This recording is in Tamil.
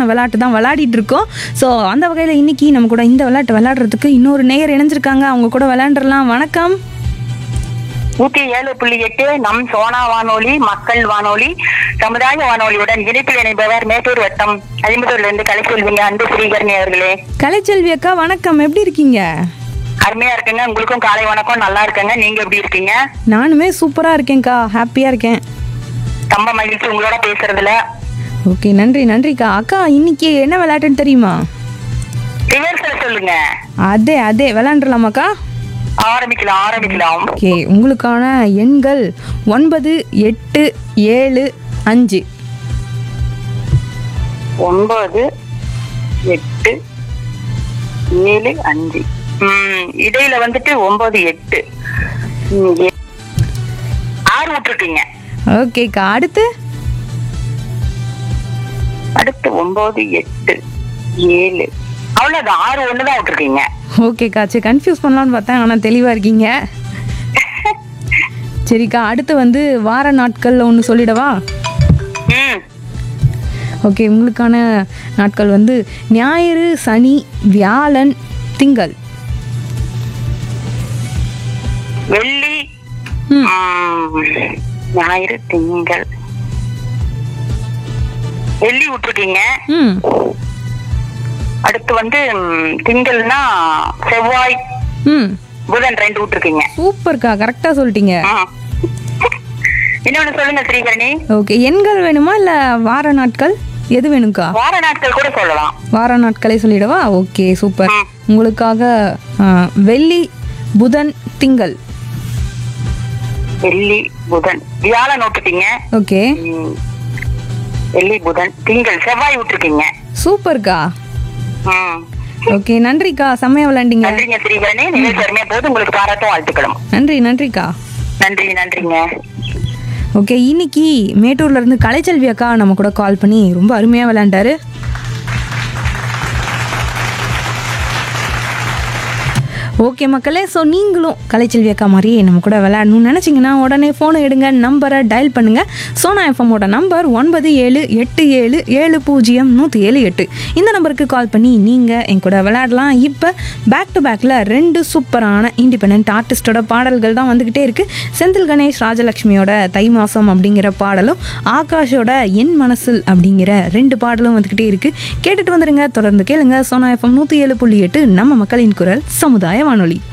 சூப்பரான விளையாட்டு தான் விளையாடிட்டு இருக்கோம் ஸோ அந்த வகையில் இன்னைக்கு நம்ம கூட இந்த விளையாட்டு விளையாடுறதுக்கு இன்னொரு நேயர் இணைஞ்சிருக்காங்க அவங்க கூட விளையாண்டுறலாம் வணக்கம் நூத்தி ஏழு புள்ளி எட்டு நம் சோனா வானொலி மக்கள் வானொலி சமுதாய வானொலியுடன் இணைப்பில் இணைப்பவர் மேட்டூர் வட்டம் அலிமுதூர்ல இருந்து கலை செல்விங்க அன்பு ஸ்ரீகரணி அவர்களே கலைச்செல்வி அக்கா வணக்கம் எப்படி இருக்கீங்க அருமையா இருக்குங்க உங்களுக்கும் காலை வணக்கம் நல்லா இருக்குங்க நீங்க எப்படி இருக்கீங்க நானுமே சூப்பராக இருக்கேன்க்கா ஹாப்பியாக இருக்கேன் ரொம்ப மகிழ்ச்சி உங்களோட பேசுறதுல ஓகே நன்றி நன்றிக்கா அக்கா இன்னைக்கு என்ன விளையாட்டுன்னு தெரியுமா ரிவர்ஸ்ல சொல்லுங்க அதே அதே விளையாண்டுலாமாக்கா ஆரம்பிக்கலாம் ஆரம்பிக்கலாம் ஓகே உங்களுக்கான எண்கள் ஒன்பது எட்டு ஏழு அஞ்சு ஒன்பது எட்டு ஏழு அஞ்சு ம், இடையில வந்துட்டு ஒன்பது எட்டு ம், எ- ஆறு விட்டுருக்கீங்க ஓகேக்கா அடுத்து அடுத்து ஒன்பது எட்டு ஏழு அவ்வளவுதான் ஆறு ஒண்ணுதான் விட்டுருக்கீங்க ஓகேக்கா சரி கன்ஃபியூஸ் பண்ணலான்னு பார்த்தேன் ஆனால் தெளிவாக இருக்கீங்க சரிக்கா அடுத்து வந்து வார நாட்கள் ஒன்று சொல்லிடவா ம் ஓகே உங்களுக்கான நாட்கள் வந்து ஞாயிறு சனி வியாழன் திங்கள் வெள்ளி ம். ம், ஞாயிறு திங்கள் வெள்ளி விட்டுருக்கீங்க ம் அடுத்து வந்து ம், திங்கள்னா செவ்வாய் ம் புதன் ரெண்டு விட்டுருக்கீங்க சூப்பர்க்கா கரெக்டாக சொல்லிட்டீங்க ம். இன்னொன்னு சொல்லுங்க ஸ்ரீகரணி ஓகே எண்கள் வேணுமா இல்லை வார நாட்கள் எது வேணும்க்கா வார நாட்கள் கூட சொல்லலாம் வார நாட்களை சொல்லிடவா ஓகே சூப்பர் ம். உங்களுக்காக ஆ, வெள்ளி புதன் திங்கள் வெள்ளி புதன் வியாழன் விட்டுட்டீங்க ஓகே ம். வெள்ளி புதன் திங்கள் செவ்வாய் விட்டுருக்கீங்க சூப்பர்க்கா ம். ஓகே நன்றிக்கா செம்மையா விளையாண்டீங்க நன்றிங்க ஸ்ரீகரணி நிகழ்ச்சி அருமையா போது உங்களுக்கு பாராட்டும் வாழ்த்துக்களும் நன்றி நன்றிக்கா நன்றி நன்றிங்க ஓகே இன்னைக்கு மேட்டூர்ல இருந்து கலைச்செல்வி அக்கா நம்ம கூட கால் பண்ணி ரொம்ப அருமையா விளையாண்டாரு ஓகே மக்களே ஸோ நீங்களும் கலைச்செல்வி அக்கா மாதிரியே நம்ம கூட விளையாடணும்னு நினச்சிங்கன்னா உடனே ஃபோனை எடுங்க நம்பரை டயல் பண்ணுங்கள் சோனா எஃப்எம்மோட நம்பர் ஒன்பது ஏழு எட்டு ஏழு ஏழு பூஜ்ஜியம் நூற்றி ஏழு எட்டு இந்த நம்பருக்கு கால் பண்ணி நீங்கள் என் கூட விளையாடலாம் இப்போ பேக் டு பேக்கில் ரெண்டு சூப்பரான இண்டிபெண்ட் ஆர்டிஸ்டோட பாடல்கள் தான் வந்துக்கிட்டே இருக்குது செந்தில் கணேஷ் ராஜலக்ஷ்மியோட தை மாதம் அப்படிங்கிற பாடலும் ஆகாஷோட என் மனசில் அப்படிங்கிற ரெண்டு பாடலும் வந்துக்கிட்டே இருக்குது கேட்டுட்டு வந்துருங்க தொடர்ந்து கேளுங்க சோனா எஃப்எம் நூற்றி ஏழு புள்ளி எட்டு நம்ம மக்களின் குரல் சமுதாய வானொலி